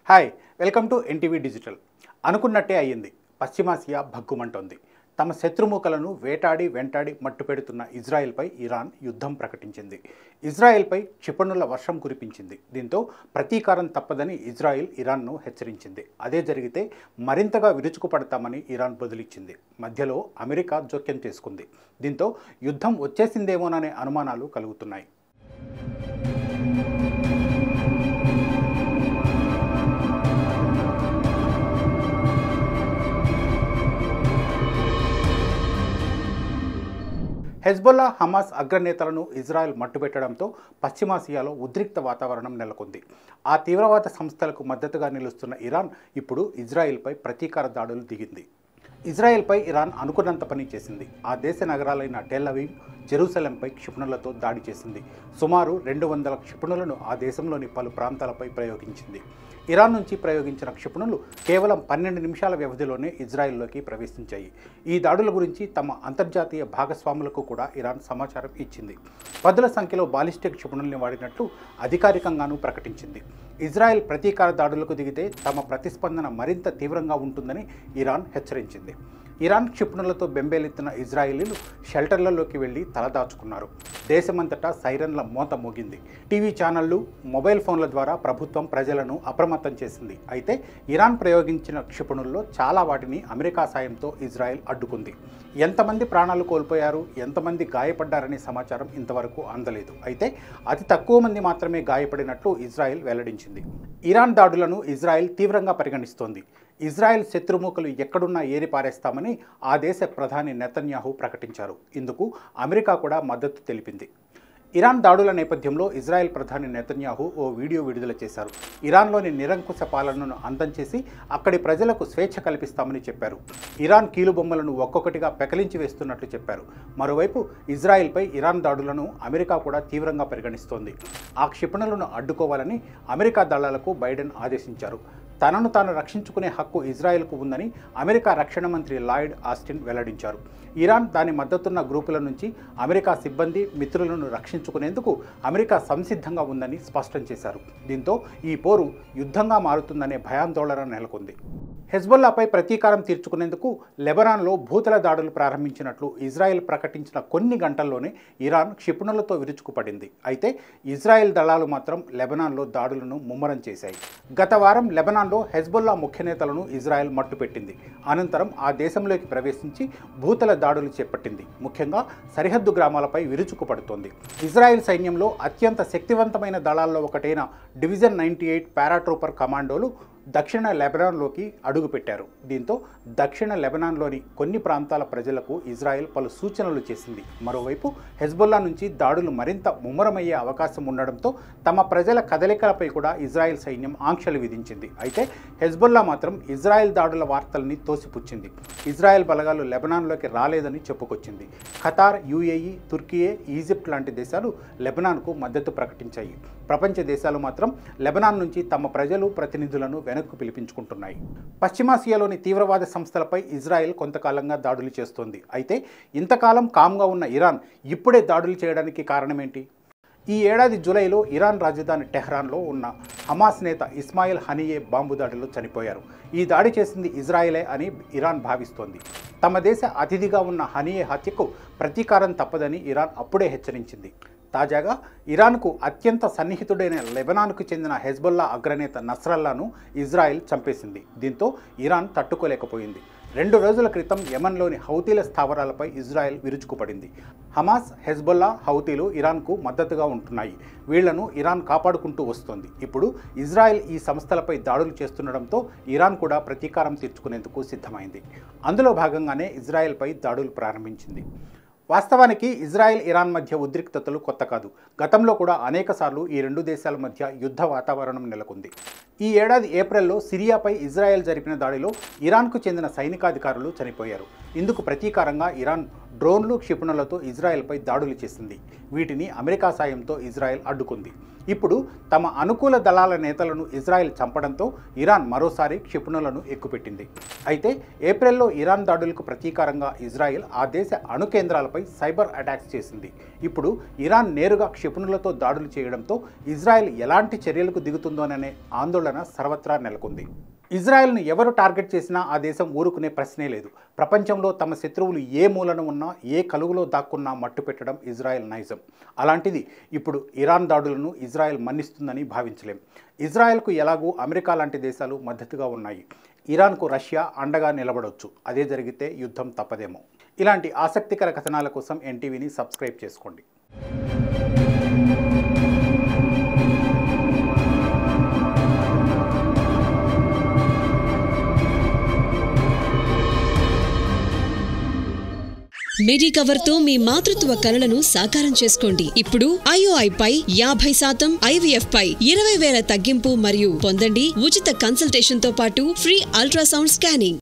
hi welcome to NTV digital అనుకున్నట్టే అయ్యింది పశ్చిమాసియా భగ్గుమంటోంది తమ శత్రుముఖలను వేటాడి వెంటాడి మట్టుపెడుతున్న ఇజ్రాయెల్పై ఇరాన్ యుద్ధం ప్రకటించింది ఇజ్రాయెల్పై క్షిపణుల వర్షం కురిపించింది దీంతో ప్రతీకారం తప్పదని ఇజ్రాయెల్ ఇరాన్ను హెచ్చరించింది అదే జరిగితే మరింతగా విరుచుకుపడతామని ఇరాన్ బదులిచ్చింది మధ్యలో అమెరికా జోక్యం చేసుకుంది దీంతో యుద్ధం వచ్చేసిందేమోననే అనుమానాలు కలుగుతున్నాయి హెజ్బొల్లా హమాస్ అగ్రనేతలను ఇజ్రాయెల్ మట్టుబెట్టడంతో పశ్చిమాసియాలో ఉద్రిక్త వాతావరణం నెలకొంది ఆ తీవ్రవాద సంస్థలకు మద్దతుగా నిలుస్తున్న ఇరాన్ ఇప్పుడు ఇజ్రాయెల్పై ప్రతీకార దాడులు దిగింది ఇజ్రాయెల్పై ఇరాన్ అనుకున్నంత పని చేసింది ఆ దేశ నగరాలైన టెల్లవీవ్ జెరూసలంపై క్షిపణులతో దాడి చేసింది సుమారు రెండు వందల క్షిపణులను ఆ దేశంలోని పలు ప్రాంతాలపై ప్రయోగించింది ఇరాన్ నుంచి ప్రయోగించిన క్షిపణులు కేవలం పన్నెండు నిమిషాల వ్యవధిలోనే ఇజ్రాయెల్లోకి ప్రవేశించాయి ఈ దాడుల గురించి తమ అంతర్జాతీయ భాగస్వాములకు కూడా ఇరాన్ సమాచారం ఇచ్చింది పదుల సంఖ్యలో బాలిస్టిక్ క్షిపణుల్ని వాడినట్లు అధికారికంగానూ ప్రకటించింది ఇజ్రాయెల్ ప్రతీకార దాడులకు దిగితే తమ ప్రతిస్పందన మరింత తీవ్రంగా ఉంటుందని ఇరాన్ హెచ్చరించింది ఇరాన్ క్షిపణులతో బెంబేలెత్తిన ఇజ్రాయేలీలు షెల్టర్లలోకి వెళ్లి తలదాచుకున్నారు దేశమంతటా సైరన్ల మోత మోగింది టీవీ ఛానళ్లు మొబైల్ ఫోన్ల ద్వారా ప్రభుత్వం ప్రజలను అప్రమత్తం చేసింది అయితే ఇరాన్ ప్రయోగించిన క్షిపణుల్లో చాలా వాటిని అమెరికా సాయంతో ఇజ్రాయెల్ అడ్డుకుంది ఎంతమంది ప్రాణాలు కోల్పోయారు ఎంతమంది గాయపడ్డారనే సమాచారం ఇంతవరకు అందలేదు అయితే అతి తక్కువ మంది మాత్రమే గాయపడినట్లు ఇజ్రాయెల్ వెల్లడించింది ఇరాన్ దాడులను ఇజ్రాయెల్ తీవ్రంగా పరిగణిస్తోంది ఇజ్రాయెల్ శత్రుముఖలు ఎక్కడున్నా ఏరి పారేస్తామని ఆ దేశ ప్రధాని నెతన్యాహు ప్రకటించారు ఇందుకు అమెరికా కూడా మద్దతు తెలిపింది ఇరాన్ దాడుల నేపథ్యంలో ఇజ్రాయెల్ ప్రధాని నెతన్యాహు ఓ వీడియో విడుదల చేశారు ఇరాన్లోని నిరంకుశ పాలనను అంతం చేసి అక్కడి ప్రజలకు స్వేచ్ఛ కల్పిస్తామని చెప్పారు ఇరాన్ కీలుబొమ్మలను ఒక్కొక్కటిగా పెకలించి వేస్తున్నట్లు చెప్పారు మరోవైపు ఇజ్రాయెల్పై ఇరాన్ దాడులను అమెరికా కూడా తీవ్రంగా పరిగణిస్తోంది ఆ క్షిపణులను అడ్డుకోవాలని అమెరికా దళాలకు బైడెన్ ఆదేశించారు తనను తాను రక్షించుకునే హక్కు ఇజ్రాయెల్కు ఉందని అమెరికా రక్షణ మంత్రి లాయిడ్ ఆస్టిన్ వెల్లడించారు ఇరాన్ దాని మద్దతున్న గ్రూపుల నుంచి అమెరికా సిబ్బంది మిత్రులను రక్షించుకునేందుకు అమెరికా సంసిద్ధంగా ఉందని స్పష్టం చేశారు దీంతో ఈ పోరు యుద్ధంగా మారుతుందనే భయాందోళన నెలకొంది హెజ్బొల్లాపై ప్రతీకారం తీర్చుకునేందుకు లెబనాన్లో భూతల దాడులు ప్రారంభించినట్లు ఇజ్రాయెల్ ప్రకటించిన కొన్ని గంటల్లోనే ఇరాన్ క్షిపణులతో విరుచుకుపడింది అయితే ఇజ్రాయెల్ దళాలు మాత్రం లెబనాన్లో దాడులను ముమ్మరం చేశాయి గత వారం లెబనాన్లో హెజ్బొల్లా ముఖ్య నేతలను ఇజ్రాయెల్ మట్టుపెట్టింది అనంతరం ఆ దేశంలోకి ప్రవేశించి భూతల దాడులు చేపట్టింది ముఖ్యంగా సరిహద్దు గ్రామాలపై విరుచుకుపడుతోంది ఇజ్రాయెల్ సైన్యంలో అత్యంత శక్తివంతమైన దళాల్లో ఒకటైన డివిజన్ నైంటీ ఎయిట్ పారాట్రూపర్ కమాండోలు దక్షిణ లెబనాన్లోకి అడుగుపెట్టారు దీంతో దక్షిణ లెబనాన్లోని కొన్ని ప్రాంతాల ప్రజలకు ఇజ్రాయెల్ పలు సూచనలు చేసింది మరోవైపు హెజ్బొల్లా నుంచి దాడులు మరింత ముమ్మరమయ్యే అవకాశం ఉండడంతో తమ ప్రజల కదలికలపై కూడా ఇజ్రాయెల్ సైన్యం ఆంక్షలు విధించింది అయితే హెజ్బొల్లా మాత్రం ఇజ్రాయెల్ దాడుల వార్తల్ని తోసిపుచ్చింది ఇజ్రాయెల్ బలగాలు లెబనాన్లోకి రాలేదని చెప్పుకొచ్చింది ఖతార్ యుఏఈ తుర్కియే ఈజిప్ట్ లాంటి దేశాలు లెబనాన్కు మద్దతు ప్రకటించాయి ప్రపంచ దేశాలు మాత్రం లెబనాన్ నుంచి తమ ప్రజలు ప్రతినిధులను వెనక్కు పిలిపించుకుంటున్నాయి పశ్చిమాసియాలోని తీవ్రవాద సంస్థలపై ఇజ్రాయెల్ కొంతకాలంగా దాడులు చేస్తోంది అయితే ఇంతకాలం కామ్గా ఉన్న ఇరాన్ ఇప్పుడే దాడులు చేయడానికి కారణమేంటి ఈ ఏడాది జూలైలో ఇరాన్ రాజధాని టెహ్రాన్లో ఉన్న హమాస్ నేత ఇస్మాయిల్ హనియే బాంబు దాడిలో చనిపోయారు ఈ దాడి చేసింది ఇజ్రాయెలే అని ఇరాన్ భావిస్తోంది తమ దేశ అతిథిగా ఉన్న హనియే హత్యకు ప్రతీకారం తప్పదని ఇరాన్ అప్పుడే హెచ్చరించింది తాజాగా ఇరాన్కు అత్యంత సన్నిహితుడైన లెబనాన్కు చెందిన హెజ్బొల్లా అగ్రనేత నస్రల్లాను ఇజ్రాయెల్ చంపేసింది దీంతో ఇరాన్ తట్టుకోలేకపోయింది రెండు రోజుల క్రితం యమన్లోని హౌతీల స్థావరాలపై ఇజ్రాయెల్ విరుచుకుపడింది హమాస్ హెజ్బొల్లా హౌతీలు ఇరాన్కు మద్దతుగా ఉంటున్నాయి వీళ్లను ఇరాన్ కాపాడుకుంటూ వస్తోంది ఇప్పుడు ఇజ్రాయెల్ ఈ సంస్థలపై దాడులు చేస్తుండడంతో ఇరాన్ కూడా ప్రతీకారం తీర్చుకునేందుకు సిద్ధమైంది అందులో భాగంగానే ఇజ్రాయెల్పై దాడులు ప్రారంభించింది వాస్తవానికి ఇజ్రాయెల్ ఇరాన్ మధ్య ఉద్రిక్తతలు కొత్త కాదు గతంలో కూడా అనేకసార్లు ఈ రెండు దేశాల మధ్య యుద్ధ వాతావరణం నెలకొంది ఈ ఏడాది ఏప్రిల్లో సిరియాపై ఇజ్రాయెల్ జరిపిన దాడిలో ఇరాన్కు చెందిన సైనికాధికారులు చనిపోయారు ఇందుకు ప్రతీకారంగా ఇరాన్ డ్రోన్లు క్షిపణులతో ఇజ్రాయెల్పై దాడులు చేసింది వీటిని అమెరికా సాయంతో ఇజ్రాయెల్ అడ్డుకుంది ఇప్పుడు తమ అనుకూల దళాల నేతలను ఇజ్రాయెల్ చంపడంతో ఇరాన్ మరోసారి క్షిపణులను ఎక్కుపెట్టింది అయితే ఏప్రిల్లో ఇరాన్ దాడులకు ప్రతీకారంగా ఇజ్రాయెల్ ఆ దేశ అణు కేంద్రాలపై సైబర్ అటాక్స్ చేసింది ఇప్పుడు ఇరాన్ నేరుగా క్షిపణులతో దాడులు చేయడంతో ఇజ్రాయెల్ ఎలాంటి చర్యలకు దిగుతుందోననే ఆందోళన ఆందోళన సర్వత్రా నెలకొంది ఇజ్రాయెల్ను ఎవరు టార్గెట్ చేసినా ఆ దేశం ఊరుకునే ప్రశ్నే లేదు ప్రపంచంలో తమ శత్రువులు ఏ మూలన ఉన్నా ఏ కలుగులో దాక్కున్నా మట్టు పెట్టడం ఇజ్రాయెల్ నైజం అలాంటిది ఇప్పుడు ఇరాన్ దాడులను ఇజ్రాయెల్ మన్నిస్తుందని భావించలేం ఇజ్రాయెల్కు ఎలాగూ అమెరికా లాంటి దేశాలు మద్దతుగా ఉన్నాయి ఇరాన్కు రష్యా అండగా నిలబడొచ్చు అదే జరిగితే యుద్ధం తప్పదేమో ఇలాంటి ఆసక్తికర కథనాల కోసం ఎన్టీవీని సబ్స్క్రైబ్ చేసుకోండి మిడి కవర్ తో మీ మాతృత్వ కలలను సాకారం చేసుకోండి ఇప్పుడు ఐఓఐ పై యాభై శాతం ఐవీఎఫ్ పై ఇరవై వేల తగ్గింపు మరియు పొందండి ఉచిత కన్సల్టేషన్ తో పాటు ఫ్రీ అల్ట్రాసౌండ్ స్కానింగ్